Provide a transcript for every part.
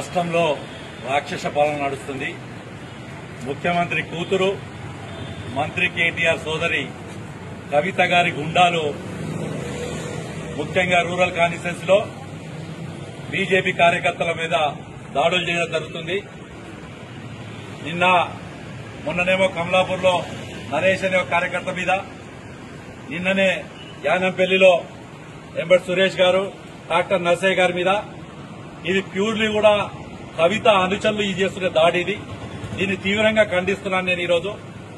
రాష్ట్రంలో రాక్షస పాలన నడుస్తుంది ముఖ్యమంత్రి కూతురు మంత్రి కేటీఆర్ సోదరి కవిత గారి గుండాలు ముఖ్యంగా రూరల్ కాన్స్టిట్యూన్స్ లో బీజేపీ కార్యకర్తల మీద దాడులు చేయడం జరుగుతుంది నిన్న మొన్ననేమో కమలాపూర్ లో నరేష్ అనే ఒక కార్యకర్త మీద నిన్ననే యానంపల్లిలో ఎంబడి సురేష్ గారు డాక్టర్ నర్సయ్య గారి మీద ఇది ప్యూర్లీ కూడా కవిత అనుచరులు ఇది చేస్తున్న దాడి ఇది దీన్ని తీవ్రంగా ఖండిస్తున్నాను నేను ఈరోజు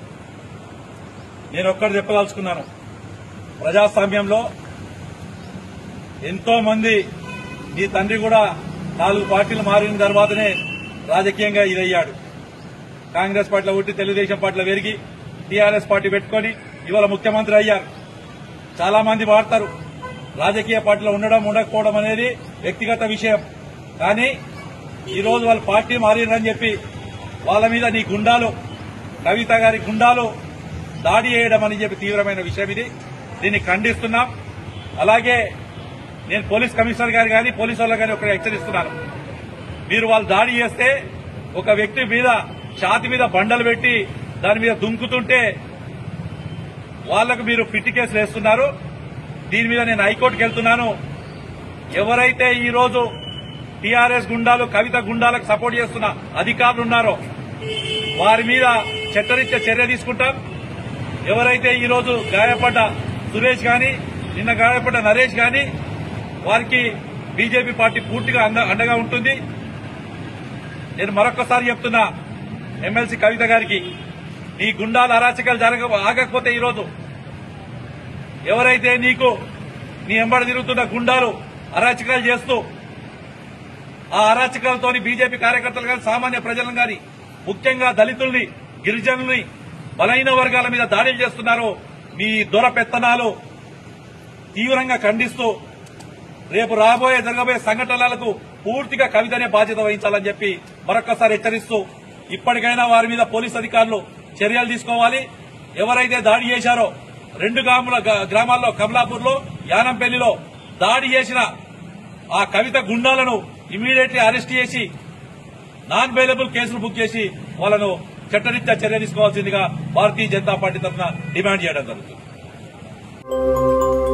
నేను ఒక్కటి చెప్పదలుచుకున్నాను ప్రజాస్వామ్యంలో ఎంతో మంది మీ తండ్రి కూడా నాలుగు పార్టీలు మారిన తర్వాతనే రాజకీయంగా ఇదయ్యాడు కాంగ్రెస్ పార్టీలో ఉట్టి తెలుగుదేశం పార్టీలో పెరిగి టీఆర్ఎస్ పార్టీ పెట్టుకొని ఇవాళ ముఖ్యమంత్రి అయ్యారు చాలా మంది వాడతారు రాజకీయ పార్టీలో ఉండడం ఉండకపోవడం అనేది వ్యక్తిగత విషయం కానీ ఈ రోజు వాళ్ళ పార్టీ మారిరని చెప్పి వాళ్ళ మీద నీ గుండాలు కవిత గారి గుండాలు దాడి చేయడం అని చెప్పి తీవ్రమైన విషయం ఇది దీన్ని ఖండిస్తున్నాం అలాగే నేను పోలీస్ కమిషనర్ గారు కానీ పోలీసు వాళ్ళకి కానీ ఒకటి హెచ్చరిస్తున్నాను మీరు వాళ్ళు దాడి చేస్తే ఒక వ్యక్తి మీద ఛాతి మీద బండలు పెట్టి దాని మీద దుంకుతుంటే వాళ్లకు మీరు పిట్టి కేసులు వేస్తున్నారు దీని మీద నేను హైకోర్టుకు వెళ్తున్నాను ఎవరైతే ఈ రోజు టీఆర్ఎస్ గుండాలు కవిత గుండాలకు సపోర్ట్ చేస్తున్న అధికారులు ఉన్నారో వారి మీద చట్టరీత్యా చర్య తీసుకుంటాం ఎవరైతే ఈ రోజు గాయపడ్డ సురేష్ గాని నిన్న గాయపడ్డ నరేష్ గాని వారికి బీజేపీ పార్టీ పూర్తిగా అండ- అండగా ఉంటుంది నేను మరొకసారి చెప్తున్నా ఎమ్మెల్సీ కవిత గారికి నీ గుండాల అరాచకాలు జరగ ఆగకపోతే ఈరోజు ఎవరైతే నీకు నీ ఎంబడి తిరుగుతున్న గుండాలు అరాచకాలు చేస్తూ ఆ అరాచకాలతోని బీజేపీ కార్యకర్తలు కానీ సామాన్య ప్రజలను కానీ ముఖ్యంగా దళితుల్ని గిరిజనుల్ని బలహీన వర్గాల మీద దాడులు చేస్తున్నారు మీ దొర పెత్తనాలు తీవ్రంగా ఖండిస్తూ రేపు రాబోయే జరగబోయే సంఘటనలకు పూర్తిగా కవితనే బాధ్యత వహించాలని చెప్పి మరొకసారి హెచ్చరిస్తూ ఇప్పటికైనా వారి మీద పోలీస్ అధికారులు చర్యలు తీసుకోవాలి ఎవరైతే దాడి చేశారో రెండు గ్రాముల గ్రామాల్లో కమలాపూర్లో యానంపల్లిలో దాడి చేసిన ఆ కవిత గుండాలను ఇమీడియట్లీ అరెస్ట్ చేసి నాన్ బెయిలబుల్ కేసులు బుక్ చేసి వాళ్ళను చట్టరీత్యా చర్య తీసుకోవాల్సిందిగా భారతీయ జనతా పార్టీ తరఫున డిమాండ్ చేయడం జరుగుతుంది